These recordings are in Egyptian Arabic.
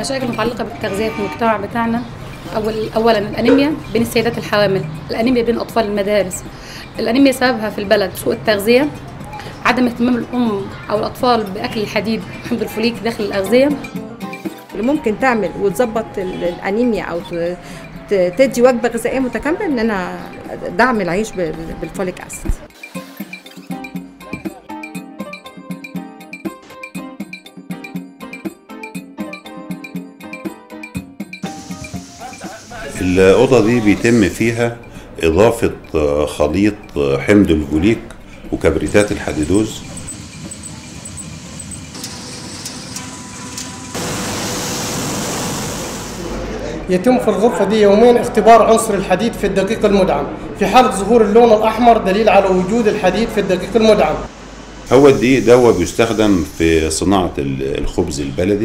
المشاكل المتعلقة بالتغذية في المجتمع بتاعنا أول أولا الأنيميا بين السيدات الحوامل الأنيميا بين أطفال المدارس الأنيميا سببها في البلد سوء التغذية عدم اهتمام الأم أو الأطفال بأكل الحديد وحمض الفوليك داخل الأغذية اللي ممكن تعمل وتظبط ال- الانيميا او ت- ت- تدي وجبه غذائيه متكامله ان انا دعم العيش بال- بالفوليك اسيد الأوضة دي بيتم فيها إضافة آه، خليط آه، حمض الفوليك وكبريتات الحديدوز يتم في الغرفة دي يومين اختبار عنصر الحديد في الدقيق المدعم في حالة ظهور اللون الأحمر دليل على وجود الحديد في الدقيق المدعم هو الدقيق ده هو بيستخدم في صناعة ال- الخبز البلدي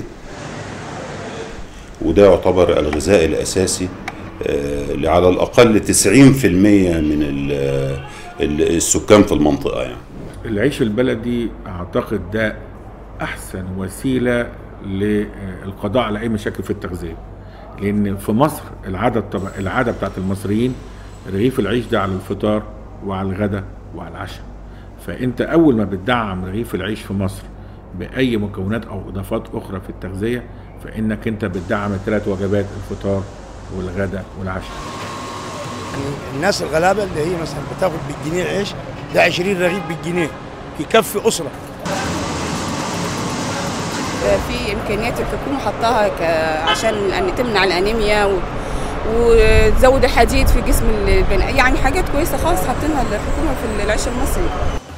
وده يعتبر الغذاء الأساسي آه، اللي على الأقل 90% من ال- ال- السكان في المنطقة يعني العيش البلدي اعتقد ده احسن وسيله للقضاء على اي مشاكل في التغذيه لان في مصر العاده الطبع العاده بتاعت المصريين رغيف العيش ده على الفطار وعلى الغداء وعلى العشاء فانت اول ما بتدعم رغيف العيش في مصر باي مكونات او اضافات اخرى في التغذيه فانك انت بتدعم الثلاث وجبات الفطار والغداء والعشاء الناس الغلابه اللي هي مثلا بتاخد بالجنيه عيش ده 20 رغيف بالجنيه يكفي اسره في امكانيات الحكومه حطاها ك- عشان ان تمنع الانيميا و... وتزود الحديد في جسم البني يعني حاجات كويسه خالص حاطينها الحكومه في العيش المصري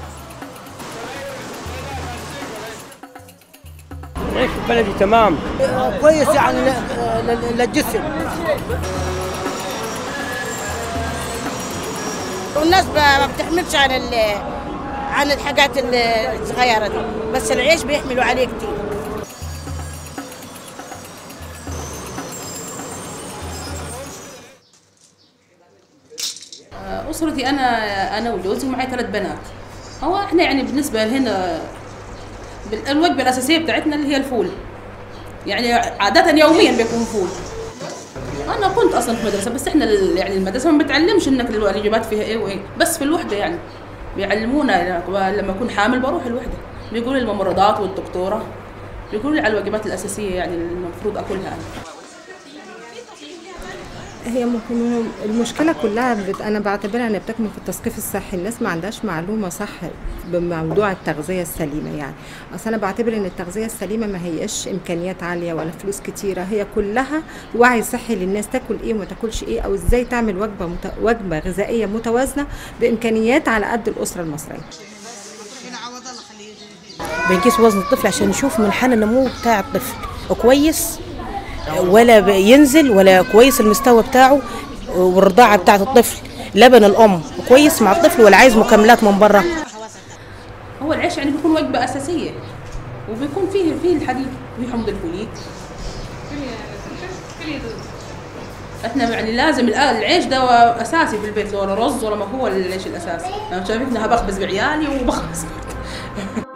العيش البلدي تمام كويس يعني ل- ل- للجسم والناس ما ما بتحملش عن ال- عن الحاجات الصغيرة دي بس العيش بيحملوا عليه كتير أسرتي أنا أنا وجوزي ومعي ثلاث بنات هو إحنا يعني بالنسبة لهنا بال- الوجبة الأساسية بتاعتنا اللي هي الفول يعني عادة يوميا بيكون فول أنا كنت أصلا في مدرسة بس إحنا ال- يعني المدرسة ما بتعلمش إنك ال- الوجبات فيها إيه وإيه بس في الوحدة يعني بيعلمونا يعني لما أكون حامل بروح الوحدة بيقولوا لي الممرضات والدكتورة بيقولوا لي على الوجبات الأساسية يعني المفروض أكلها أنا. هي ممكن المشكله كلها بت... انا بعتبرها انها بتكمن في التثقيف الصحي الناس ما عندهاش معلومه صح بموضوع التغذيه السليمه يعني اصل انا بعتبر ان التغذيه السليمه ما هياش امكانيات عاليه ولا فلوس كتيره هي كلها وعي صحي للناس تاكل ايه وما تاكلش ايه او ازاي تعمل وجبه مت... وجبه غذائيه متوازنه بامكانيات على قد الاسره المصريه بنقيس وزن الطفل عشان نشوف منحنى النمو بتاع الطفل كويس ولا ينزل ولا كويس المستوى بتاعه والرضاعة بتاعة الطفل لبن الأم كويس مع الطفل ولا عايز مكملات من بره هو العيش يعني بيكون وجبة أساسية وبيكون فيه فيه الحديد وفيه حمض الفوليك احنا يعني لازم الآن العيش ده اساسي في البيت ولا رز ولا ما هو العيش الاساسي انا شايفتني بخبز بعيالي وبخبز